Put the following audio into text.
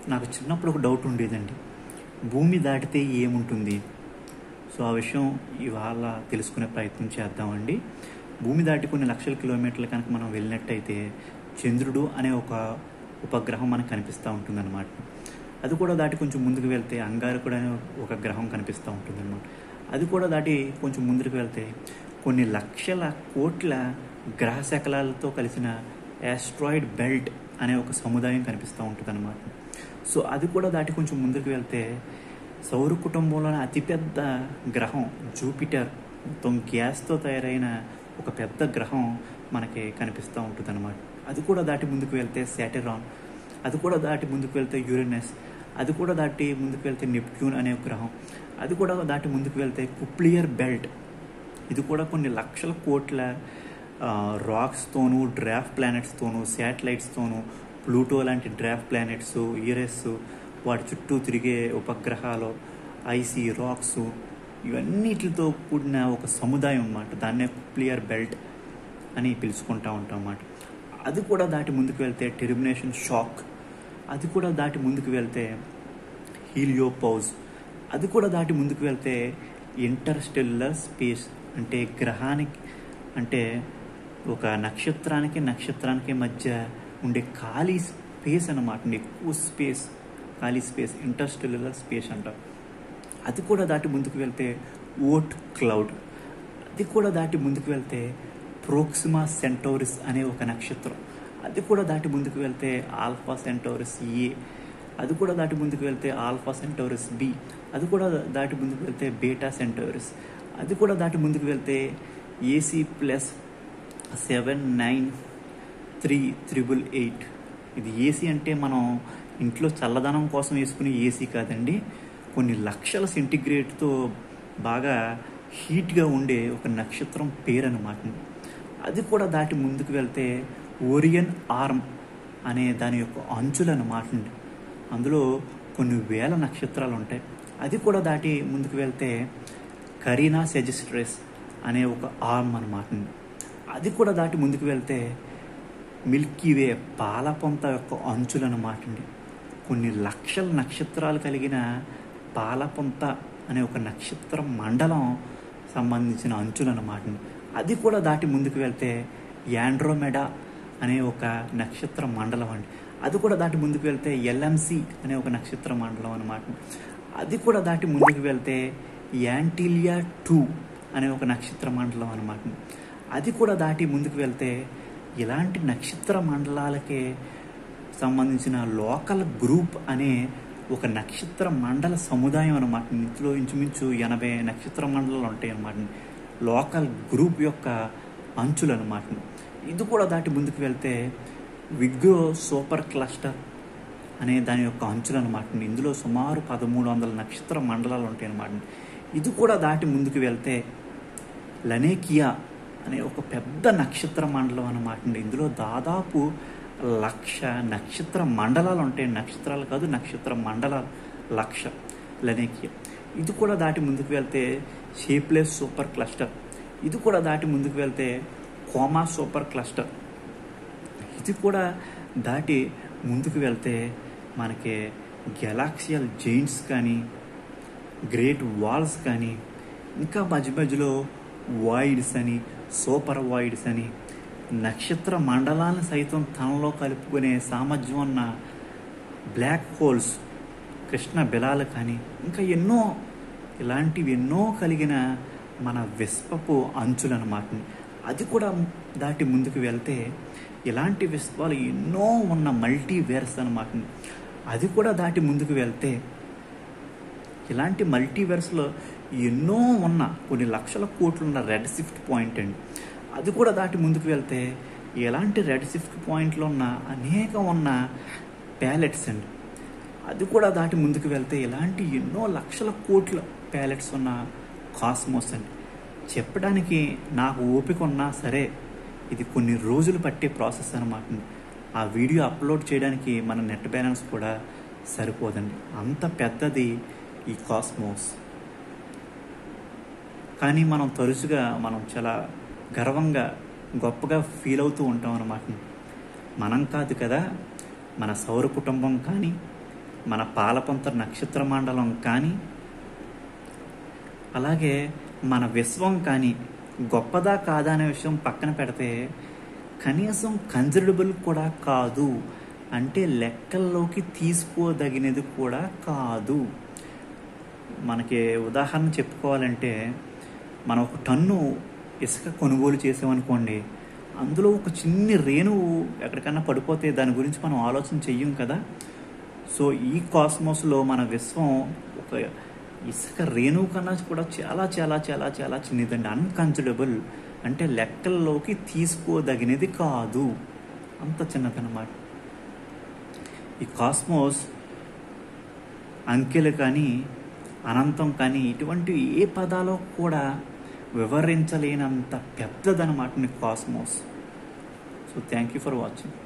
నాకు చిన్నప్పుడు ఒక డౌట్ ఉండేదండి భూమి దాటితే ఏముంటుంది సో ఆ విషయం ఇవాళ తెలుసుకునే ప్రయత్నం చేద్దామండి భూమి దాటి కొన్ని లక్షల కిలోమీటర్లు కనుక మనం వెళ్ళినట్టయితే చంద్రుడు అనే ఒక ఉపగ్రహం మనకు కనిపిస్తూ ఉంటుందన్నమాట అది కూడా దాటి కొంచెం ముందుకు వెళ్తే అంగారకుడు అనే ఒక గ్రహం కనిపిస్తూ ఉంటుందన్నమాట అది కూడా దాటి కొంచెం ముందుకు వెళ్తే కొన్ని లక్షల కోట్ల గ్రహ శకలాలతో కలిసిన యాస్ట్రాయిడ్ బెల్ట్ అనే ఒక సముదాయం కనిపిస్తూ ఉంటుందన్నమాట సో అది కూడా దాటి కొంచెం ముందుకు వెళ్తే సౌర కుటుంబంలోని అతిపెద్ద గ్రహం జూపిటర్ మొత్తం గ్యాస్తో తయారైన ఒక పెద్ద గ్రహం మనకి కనిపిస్తూ ఉంటుంది అనమాట అది కూడా దాటి ముందుకు వెళ్తే శాటిరాన్ అది కూడా దాటి ముందుకు వెళ్తే యురేనస్ అది కూడా దాటి ముందుకు వెళ్తే నెప్ట్యూన్ అనే ఒక గ్రహం అది కూడా దాటి ముందుకు వెళ్తే కుప్లియర్ బెల్ట్ ఇది కూడా కొన్ని లక్షల కోట్ల రాక్స్తోనూ డ్రాఫ్ట్ ప్లానెట్స్తోనూ శాటిలైట్స్తోనూ ప్లూటో లాంటి డ్రాఫ్ట్ ప్లానెట్స్ యూరెస్ వాటి చుట్టూ తిరిగే ఉపగ్రహాలు ఐసీ రాక్స్ ఇవన్నిటితో కూడిన ఒక సముదాయం అన్నమాట దాన్నే కుప్లియర్ బెల్ట్ అని పిలుచుకుంటా ఉంటాం అన్నమాట అది కూడా దాటి ముందుకు వెళ్తే టెర్మినేషన్ షాక్ అది కూడా దాటి ముందుకు వెళ్తే హీలియోపౌజ్ అది కూడా దాటి ముందుకు వెళ్తే ఇంటర్స్టెల్లర్ స్పేస్ అంటే గ్రహానికి అంటే ఒక నక్షత్రానికి నక్షత్రానికి మధ్య ఉండే ఖాళీ స్పేస్ అన్నమాట ఎక్కువ స్పేస్ ఖాళీ స్పేస్ ఇంటర్స్టెల్లర్ స్పేస్ అంటారు అది కూడా దాటి ముందుకు వెళ్తే ఓట్ క్లౌడ్ అది కూడా దాటి ముందుకు వెళ్తే ప్రోక్సిమా సెంటోరిస్ అనే ఒక నక్షత్రం అది కూడా దాటి ముందుకు వెళ్తే ఆల్ఫా సెంటోరిస్ ఏ అది కూడా దాటి ముందుకు వెళ్తే ఆల్ఫా సెంటోరిస్ బి అది కూడా దాటి ముందుకు వెళ్తే బీటా సెంటోరిస్ అది కూడా దాటి ముందుకు వెళ్తే AC plus seven nine three triple eight ఇది ఏసీ అంటే మనం ఇంట్లో చల్లదనం కోసం వేసుకునే ఏసీ కాదండి కొన్ని లక్షల సెంటిగ్రేడ్తో బాగా హీట్గా ఉండే ఒక నక్షత్రం పేరు అనమాట అది కూడా దాటి ముందుకు వెళ్తే ఓరియన్ ఆర్మ్ అనే దాని యొక్క అంచులు అన్నమాట అందులో కొన్ని వేల నక్షత్రాలు ఉంటాయి అది కూడా దాటి ముందుకు వెళ్తే కరీనా సెజిస్ట్రెస్ అనే ఒక ఆర్మ్ అనమాట అది కూడా దాటి ముందుకు వెళ్తే మిల్కీవే పాలపొంత యొక్క అంచులు అనమాట అండి కొన్ని లక్షల నక్షత్రాలు కలిగిన పాలపొంత అనే ఒక నక్షత్ర మండలం సంబంధించిన అంచులు అనమాట అది కూడా దాటి ముందుకు వెళ్తే యాండ్రోమెడా అనే ఒక నక్షత్ర మండలం అండి అది కూడా దాటి ముందుకు వెళ్తే ఎల్ఎంసి అనే ఒక నక్షత్ర మండలం అనమాట అది కూడా దాటి ముందుకు వెళ్తే యాంటిలియా టూ అనే ఒక నక్షత్ర మండలం అనమాట అది కూడా దాటి ముందుకు వెళ్తే ఇలాంటి నక్షత్ర మండలాలకే సంబంధించిన లోకల్ గ్రూప్ అనే ఒక నక్షత్ర మండల సముదాయం అనమాట ఇందులో ఇంచుమించు ఎనభై నక్షత్ర మండలాలు ఉంటాయి అన్నమాట లోకల్ గ్రూప్ యొక్క అంచులు అనమాట ఇది కూడా దాటి ముందుకు వెళ్తే విగ్రో సూపర్ క్లస్టర్ అనే దాని యొక్క అంచులు అనమాట ఇందులో సుమారు పదమూడు వందల నక్షత్ర మండలాలు ఉంటాయి అన్నమాట ఇది కూడా దాటి ముందుకు వెళ్తే లనేకియా అనే ఒక పెద్ద నక్షత్ర మండలం అనమాట ఇందులో దాదాపు లక్ష నక్షత్ర మండలాలు ఉంటాయి నక్షత్రాలు కాదు నక్షత్ర మండలాలు లక్ష లనేకియా ఇది కూడా దాటి ముందుకు వెళ్తే షేప్లెస్ సూపర్ క్లస్టర్ ఇది కూడా దాటి ముందుకు వెళ్తే కోమా సూపర్ క్లస్టర్ ఇది కూడా దాటి ముందుకు వెళ్తే మనకి గెలాక్సియల్ జైంట్స్ కానీ గ్రేట్ వాల్స్ కానీ ఇంకా మధ్య మధ్యలో వాయిడ్స్ అని సూపర్ వాయిడ్స్ అని నక్షత్ర మండలాన్ని సైతం తనలో కలుపుకునే సామర్థ్యం ఉన్న బ్లాక్ హోల్స్ కృష్ణ బిలాలు కానీ ఇంకా ఎన్నో ఇలాంటివి ఎన్నో కలిగిన మన విశ్వపు అంచులు అనమాట అది కూడా దాటి ముందుకు వెళ్తే ఇలాంటి విశ్వాలు ఎన్నో ఉన్న మల్టీవేర్స్ అనమాట అది కూడా దాటి ముందుకు వెళ్తే ఇలాంటి మల్టీవర్స్లో ఎన్నో ఉన్న కొన్ని లక్షల కోట్లు ఉన్న రెడ్ షిఫ్ట్ పాయింట్ అండి అది కూడా దాటి ముందుకు వెళ్తే ఎలాంటి రెడ్ షిఫ్ట్ పాయింట్లు ఉన్న అనేక ఉన్న ప్యాలెట్స్ అండి అది కూడా దాటి ముందుకు వెళ్తే ఇలాంటి ఎన్నో లక్షల కోట్ల ప్యాలెట్స్ ఉన్న కాస్మోస్ అండి చెప్పడానికి నాకు ఓపిక ఉన్నా సరే ఇది కొన్ని రోజులు పట్టే ప్రాసెస్ అనమాట ఆ వీడియో అప్లోడ్ చేయడానికి మన నెట్ బ్యాలెన్స్ కూడా సరిపోదండి అంత పెద్దది ఈ కాస్మోస్ కానీ మనం తరచుగా మనం చాలా గర్వంగా గొప్పగా ఫీల్ అవుతూ ఉంటాం అన్నమాట మనం కాదు కదా మన సౌర కుటుంబం కానీ మన పాలపంత నక్షత్ర మండలం కానీ అలాగే మన విశ్వం కానీ గొప్పదా కాదా అనే విషయం పక్కన పెడితే కనీసం కన్సిడరబుల్ కూడా కాదు అంటే లెక్కల్లోకి తీసుకోదగినది కూడా కాదు మనకి ఉదాహరణ చెప్పుకోవాలంటే మనం ఒక టన్ను ఇసుక కొనుగోలు చేసామనుకోండి అందులో ఒక చిన్ని రేణువు ఎక్కడికన్నా పడిపోతే దాని గురించి మనం ఆలోచన చెయ్యం కదా సో ఈ కాస్మోస్లో మన విశ్వం ఒక ఇసుక రేణువు కన్నా కూడా చాలా చాలా చాలా చాలా చిన్నదండి అన్కన్సిడరబుల్ అంటే లెక్కల్లోకి తీసుకోదగినది కాదు అంత చిన్నదన్నమాట ఈ కాస్మోస్ అంకెలు కానీ అనంతం కానీ ఇటువంటి ఏ పదాలో కూడా వివరించలేనంత పెద్దదన్నమాట cosmos so thank you for watching